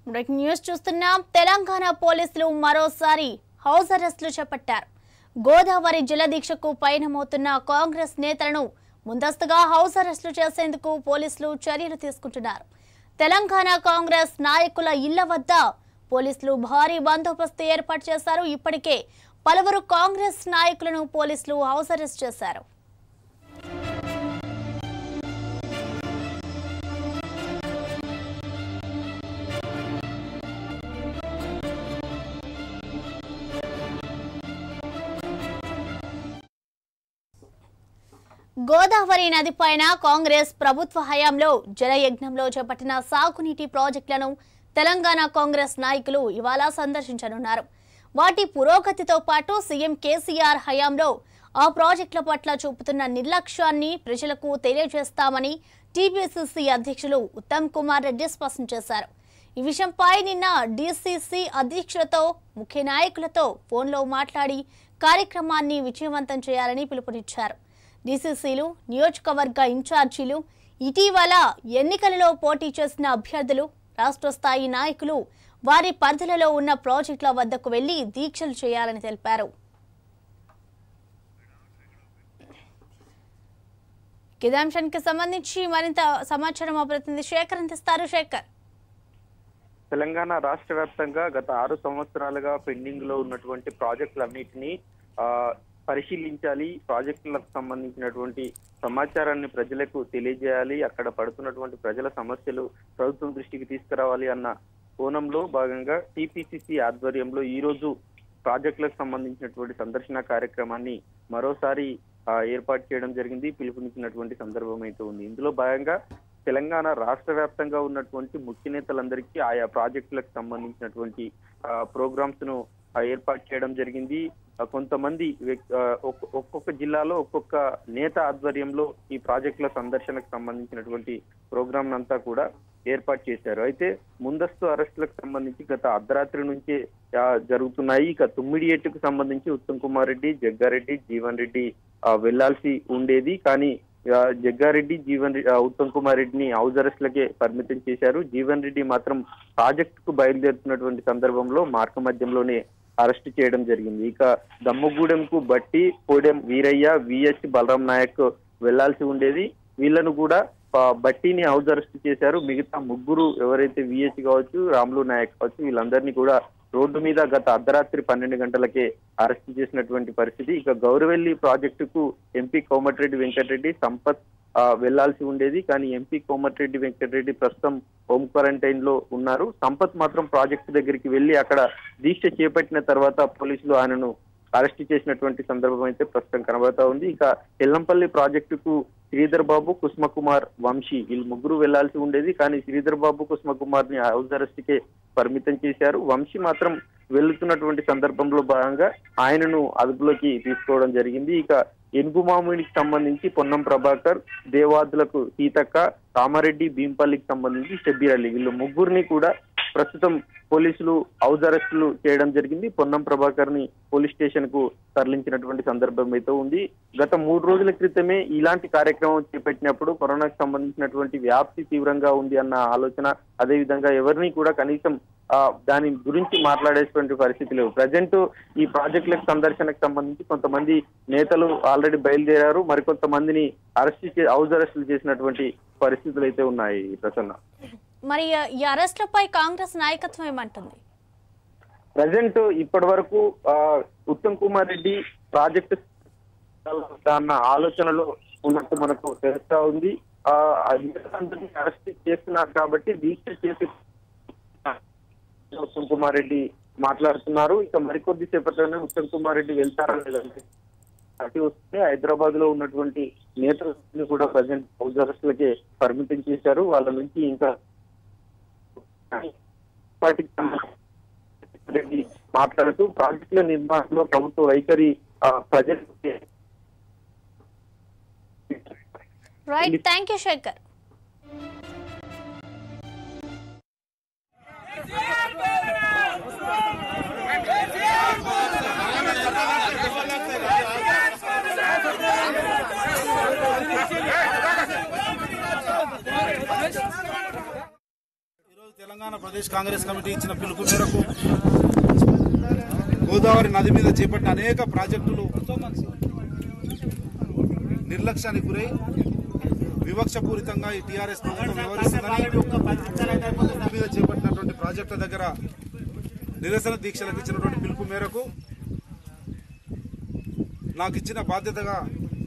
breaking news చూస్తున్నాం తెలంగాణ పోలీసులు మరోసారి హౌస్ అరెస్టులు చేపట్టారు గోదావరి జలదీక్షకు పయనమవుతున్న కాంగ్రెస్ నేతలను ముందస్తుగా హౌస్ అరెస్టులు చేసేందుకు పోలీసులు చర్యలు తీసుకుంటున్నారు తెలంగాణ కాంగ్రెస్ నాయకుల ఇళ్ల వద్ద పోలీసులు భారీ బందోబస్తు ఏర్పాటు చేశారు ఇప్పటికే పలువురు కాంగ్రెస్ నాయకులను పోలీసులు హౌస్ అరెస్ట్ చేశారు గోదావరి నదిపైన కాంగ్రెస్ ప్రభుత్వ హయాంలో జలయజ్ఞంలో చేపట్టిన సాగునీటి ప్రాజెక్టులను తెలంగాణ కాంగ్రెస్ నాయకులు ఇవాళ సందర్శించనున్నారు వాటి పురోగతితో పాటు సీఎం కేసీఆర్ హయాంలో ఆ ప్రాజెక్టుల పట్ల చూపుతున్న నిర్లక్ష్యాన్ని ప్రజలకు తెలియజేస్తామని టీపీసీసీ అధ్యక్షులు ఉత్తమ్ కుమార్ రెడ్డి స్పష్టం చేశారు ఈ విషయంపై నిన్న డీసీసీ అధ్యక్షులతో ముఖ్య నాయకులతో ఫోన్లో మాట్లాడి కార్యక్రమాన్ని విజయవంతం చేయాలని పిలుపునిచ్చారు డీసీసీలు నియోజకవర్గ ఇన్ఛార్జీలు ఇటీవల ఎన్నికలలో పోటీ చేసిన అభ్యర్థులు రాష్ట్ర స్థాయి నాయకులు వారి పరిధులలో ఉన్న ప్రాజెక్టుల వద్దకు వెళ్లి దీక్షలు చేయాలని తెలిపారు ఇదే అంశానికి సంబంధించి మరింత సమాచారం మా ప్రతినిధి శేఖర్ అందిస్తారు శేఖర్ తెలంగాణ రాష్ట్ర వ్యాప్తంగా గత ఆరు సంవత్సరాలుగా పెండింగ్ లో ఉన్నటువంటి ప్రాజెక్టులన్నిటినీ ఆ, పరిశీలించాలి ప్రాజెక్టులకు సంబంధించినటువంటి సమాచారాన్ని ప్రజలకు తెలియజేయాలి అక్కడ పడుతున్నటువంటి ప్రజల సమస్యలు ప్రభుత్వం దృష్టికి తీసుకురావాలి అన్న కోణంలో భాగంగా టిపిసిసి ఆధ్వర్యంలో ఈ రోజు ప్రాజెక్టులకు సంబంధించినటువంటి సందర్శన కార్యక్రమాన్ని మరోసారి ఆ, ఏర్పాటు చేయడం జరిగింది పిలుపునిచ్చినటువంటి సందర్భం అయితే ఉంది ఇందులో భాగంగా తెలంగాణ రాష్ట్ర వ్యాప్తంగా ఉన్నటువంటి ముఖ్య నేతలందరికీ ఆయా ప్రాజెక్టులకు సంబంధించినటువంటి ప్రోగ్రామ్స్ ను ఆ, ఏర్పాటు చేయడం జరిగింది ఆ, కొంతమంది వ్యక్- ఆ, ఒక్కొ- ఒక్కొక్క జిల్లాలో ఒక్కొక్క నేత ఆధ్వర్యంలో ఈ ప్రాజెక్టుల సందర్శనకు సంబంధించినటువంటి ప్రోగ్రామ్ అంతా కూడా ఏర్పాటు చేశారు అయితే ముందస్తు అరెస్టులకు సంబంధించి గత అర్ధరాత్రి నుంచే ఆ, జరుగుతున్నాయి ఇక తుమ్మిడియేట్టుకు సంబంధించి ఉత్తమ్ కుమార్ రెడ్డి జగ్గారెడ్డి జీవన్ రెడ్డి ఆ, వెళ్లాల్సి ఉండేది కానీ ఆ, జగ్గారెడ్డి జీవన్ రెడ్డి ఆ, ఉత్తమ్ కుమార్ రెడ్డిని హౌస్ అరెస్ట్లకే పరిమితం చేశారు జీవన్ రెడ్డి మాత్రం ప్రాజెక్ట్ కు బయలుదేరుతున్నటువంటి సందర్భంలో మార్గ మధ్యంలోనే అరెస్ట్ చేయడం జరిగింది ఇక దమ్మగూడెంకు బట్టి కోడెం వీరయ్య విఎస్ బలరాం నాయక్ వెళ్లాల్సి ఉండేది వీళ్ళను కూడా ఆ, బట్టిని హౌస్ అరెస్ట్ చేశారు మిగతా ముగ్గురు ఎవరైతే విఎస్ కావచ్చు రాములు నాయక్ కావచ్చు వీళ్ళందరినీ కూడా రోడ్డు మీద గత అర్ధరాత్రి పన్నెండు గంటలకే అరెస్ట్ చేసినటువంటి పరిస్థితి ఇక గౌరవెల్లి ప్రాజెక్టుకు ఎంపీ కోమటిరెడ్డి వెంకటరెడ్డి సంపత్ ఆ, వెళ్లాల్సి ఉండేది కానీ ఎంపీ కోమటిరెడ్డి వెంకటరెడ్డి ప్రస్తుతం హోమ్ క్వారంటైన్ లో ఉన్నారు సంపత్ మాత్రం ప్రాజెక్టు దగ్గరికి వెళ్లి అక్కడ దీక్ష చేపట్టిన తర్వాత పోలీసులు ఆయనను అరెస్ట్ చేసినటువంటి సందర్భం అయితే ప్రస్తుతం కనబడతా ఉంది ఇక ఎల్లంపల్లి ప్రాజెక్టుకు శ్రీధర్ బాబు కుస్మకుమార్ వంశీ వీళ్ళు ముగ్గురు వెళ్లాల్సి ఉండేది కానీ శ్రీధర్ బాబు కుస్మకుమార్ ని హౌస్ అరెస్ట్ కే పరిమితం చేశారు వంశీ మాత్రం వెళ్తున్నటువంటి సందర్భంలో భాగంగా ఆయనను అదుపులోకి తీసుకోవడం జరిగింది ఇక ఎనుగుమామిడికి సంబంధించి పొన్నం ప్రభాకర్ దేవాదులకు సీతక్క కామారెడ్డి భీంపల్లికి సంబంధించి షబ్బీర్ అలీ వీళ్ళు ముగ్గురిని కూడా ప్రస్తుతం పోలీసులు హౌస్ అరెస్టులు చేయడం జరిగింది పొన్నం ప్రభాకర్ ని పోలీస్ స్టేషన్ కు తరలించినటువంటి సందర్భం అయితే ఉంది గత మూడు రోజుల క్రితమే ఇలాంటి కార్యక్రమం చేపట్టినప్పుడు కరోనాకు సంబంధించినటువంటి వ్యాప్తి తీవ్రంగా ఉంది అన్న ఆలోచన అదే విధంగా ఎవరిని కూడా కనీసం ఆ, దాని గురించి మాట్లాడేటువంటి పరిస్థితి లేవు ప్రజెంట్ ఈ ప్రాజెక్టులకు సందర్శనకు సంబంధించి కొంతమంది నేతలు ఆల్రెడీ బయలుదేరారు మరికొంతమందిని అరెస్ట్ చే హౌస్ అరెస్టులు చేసినటువంటి పరిస్థితులు అయితే ఉన్నాయి ప్రసన్న మరి ఈ అరెస్టులపై కాంగ్రెస్ నాయకత్వం ఏమంటుంది ప్రజెంట్ ఇప్పటి వరకు ఆ, ఉత్తమ్ కుమార్ రెడ్డి ప్రాజెక్ట్ అన్న ఆలోచనలో ఉన్నట్టు మనకు తెలుస్తా ఉంది ఆ అందరినీ అరెస్ట్ చేస్తున్నారు కాబట్టి దీక్ష చేసి ఉత్తమ్ కుమార్ రెడ్డి మాట్లాడుతున్నారు ఇక మరికొద్ది సేపట్లోనే ఉత్తమ్ కుమార్ రెడ్డి వెళ్తారా లేదంటే అటు వస్తే హైదరాబాద్ లో ఉన్నటువంటి నేతలను కూడా ప్రజెంట్ హౌస్ అరెస్టులకే పరిమితం చేశారు వాళ్ళ నుంచి ఇంకా పార్టీకి సంబంధించిన రెడ్డి మాట్లాడుతూ ప్రాజెక్టుల నిర్మాణంలో ప్రభుత్వ వైఖరి ఆ, ప్రజలకు రైట్ థ్యాంక్ యూ శేఖర్ ఈరోజు తెలంగాణ తెలంగాణ ప్రదేశ్ కాంగ్రెస్ కమిటీ ఇచ్చిన పిలుపు మేరకు గోదావరి నది మీద చేపట్టిన అనేక ప్రాజెక్టులు నిర్లక్ష్యానికి గురై వివక్షపూరితంగా ఈ టీఆర్ఎస్ ప్రభుత్వం వ్యవహరిస్తుందని నది మీద చేపట్టినటువంటి ప్రాజెక్టుల దగ్గర నిరసన దీక్షలకు ఇచ్చినటువంటి పిలుపు మేరకు నాకు ఇచ్చిన బాధ్యతగా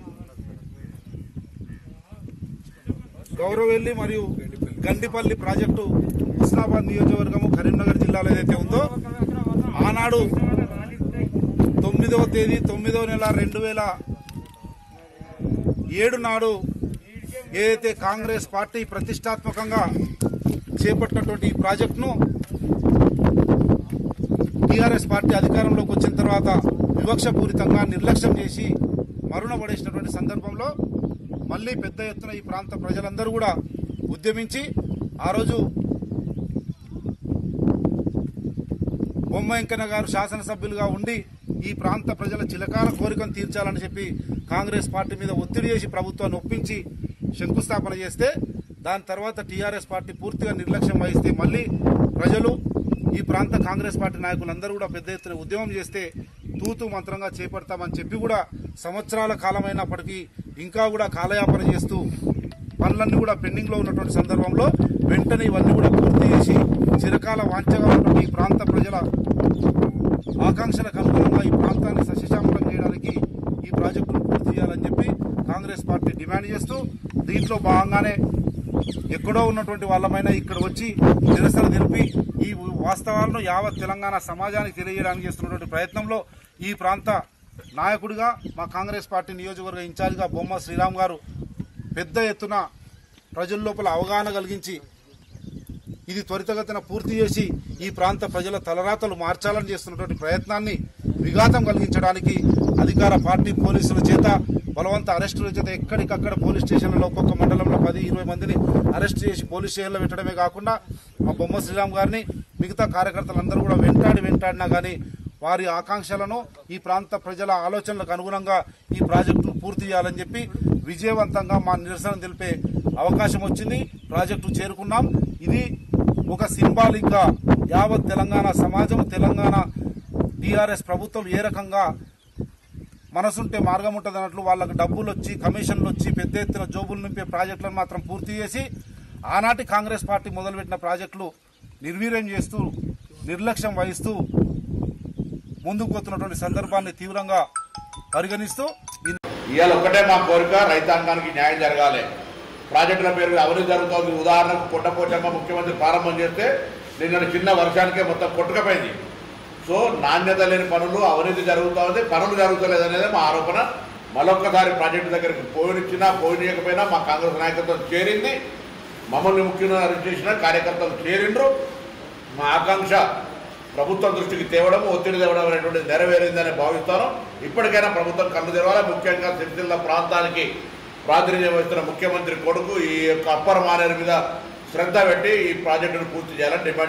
గౌరవెల్లి మరియు గండిపల్లి ప్రాజెక్టు హుస్నాబాద్ నియోజకవర్గము కరీంనగర్ జిల్లాలో ఏదైతే ఉందో ఆనాడు తొమ్మిదవ తేదీ తొమ్మిదవ నెల రెండు వేల ఏడు నాడు ఏదైతే కాంగ్రెస్ పార్టీ ప్రతిష్టాత్మకంగా చేపట్టినటువంటి ఈ ప్రాజెక్టును టీఆర్ఎస్ పార్టీ అధికారంలోకి వచ్చిన తర్వాత వివక్షపూరితంగా నిర్లక్ష్యం చేసి మరుణ పడేసినటువంటి సందర్భంలో మళ్ళీ పెద్ద ఎత్తున ఈ ప్రాంత ప్రజలందరూ కూడా ఉద్యమించి ఆ రోజు బొమ్మ వెంకన్న గారు శాసనసభ్యులుగా ఉండి ఈ ప్రాంత ప్రజల చిలకాల కోరికను తీర్చాలని చెప్పి కాంగ్రెస్ పార్టీ మీద ఒత్తిడి చేసి ప్రభుత్వాన్ని ఒప్పించి శంకుస్థాపన చేస్తే దాని తర్వాత టీఆర్ఎస్ పార్టీ పూర్తిగా నిర్లక్ష్యం వహిస్తే మళ్ళీ ప్రజలు ఈ ప్రాంత కాంగ్రెస్ పార్టీ నాయకులందరూ కూడా పెద్ద ఎత్తున ఉద్యమం చేస్తే తూతు మంత్రంగా చేపడతామని చెప్పి కూడా సంవత్సరాల కాలమైనప్పటికీ ఇంకా కూడా కాలయాపన చేస్తూ పనులన్నీ కూడా పెండింగ్ లో ఉన్నటువంటి సందర్భంలో వెంటనే ఇవన్నీ కూడా పూర్తి చేసి చిరకాల వాంఛగా ఉన్నటువంటి ఈ ప్రాంత ప్రజల ఆకాంక్షలకు అనుగుణంగా ఈ ప్రాంతాన్ని సస్యశ్యామలం చేయడానికి ఈ ప్రాజెక్టును పూర్తి చేయాలని చెప్పి కాంగ్రెస్ పార్టీ డిమాండ్ చేస్తూ దీంట్లో భాగంగానే ఎక్కడో ఉన్నటువంటి వాళ్ళమైనా ఇక్కడ వచ్చి నిరసన తెలిపి ఈ వాస్తవాలను యావత్ తెలంగాణ సమాజానికి తెలియజేయడానికి చేస్తున్నటువంటి ప్రయత్నంలో ఈ ప్రాంత నాయకుడిగా మా కాంగ్రెస్ పార్టీ నియోజకవర్గ ఇన్ఛార్జిగా బొమ్మ శ్రీరామ్ గారు పెద్ద ఎత్తున ప్రజల లోపల అవగాహన కలిగించి ఇది త్వరితగతిన పూర్తి చేసి ఈ ప్రాంత ప్రజల తలరాతలు మార్చాలని చేస్తున్నటువంటి ప్రయత్నాన్ని విఘాతం కలిగించడానికి అధికార పార్టీ పోలీసుల చేత బలవంత అరెస్టుల చేత ఎక్కడికక్కడ పోలీస్ స్టేషన్లలో ఒక్కొక్క మండలంలో పది ఇరవై మందిని అరెస్ట్ చేసి పోలీస్ స్టేషన్లో పెట్టడమే కాకుండా మా బొమ్మ శ్రీరామ్ గారిని మిగతా కార్యకర్తలందరూ కూడా వెంటాడి వెంటాడినా కానీ వారి ఆకాంక్షలను ఈ ప్రాంత ప్రజల ఆలోచనలకు అనుగుణంగా ఈ ప్రాజెక్టును పూర్తి చేయాలని చెప్పి విజయవంతంగా మా నిరసన తెలిపే అవకాశం వచ్చింది ప్రాజెక్టు చేరుకున్నాం ఇది ఒక సింబాలిక్ గా యావత్ తెలంగాణ సమాజం తెలంగాణ టీఆర్ఎస్ ప్రభుత్వం ఏ రకంగా మనసుంటే మార్గం ఉంటుంది అన్నట్లు వాళ్ళకి డబ్బులు వచ్చి కమిషన్లు వచ్చి పెద్ద ఎత్తున జోబులు నింపే ప్రాజెక్టులను మాత్రం పూర్తి చేసి ఆనాటి కాంగ్రెస్ పార్టీ మొదలుపెట్టిన ప్రాజెక్టులు నిర్వీర్యం చేస్తూ నిర్లక్ష్యం వహిస్తూ ముందుకు పోతున్నటువంటి సందర్భాన్ని తీవ్రంగా పరిగణిస్తూ ఈ ఇవాళ ఒక్కటే మా కోరిక రైతాంగానికి న్యాయం జరగాలి ప్రాజెక్టుల పేరు మీద అవినీతి జరుగుతోంది ఉదాహరణకు కొండపోచమ్మ ముఖ్యమంత్రి ప్రారంభం చేస్తే నిన్న చిన్న వర్షానికే మొత్తం కొట్టుకపోయింది సో నాణ్యత లేని పనులు అవినీతి జరుగుతోంది పనులు జరుగుతలేదు అనేది మా ఆరోపణ మరొక్కసారి ప్రాజెక్టు దగ్గరికి పోయినిచ్చినా పోయినీయకపోయినా మా కాంగ్రెస్ నాయకత్వం చేరింది మమ్మల్ని ముఖ్యంగా అరెస్ట్ చేసిన కార్యకర్తలు చేరిండ్రు మా ఆకాంక్ష ప్రభుత్వం దృష్టికి తేవడం ఒత్తిడి తేవడం అనేటువంటిది నెరవేరిందని భావిస్తాను ఇప్పటికైనా ప్రభుత్వం కళ్ళు తెరవాలి ముఖ్యంగా సిరిసిల్ల ప్రాంతానికి ప్రాతినిధ్యం వహిస్తున్న ముఖ్యమంత్రి కొడుకు ఈ యొక్క అప్పర్ మానేరు మీద శ్రద్ధ పెట్టి ఈ ప్రాజెక్టును పూర్తి చేయాలని డిమాండ్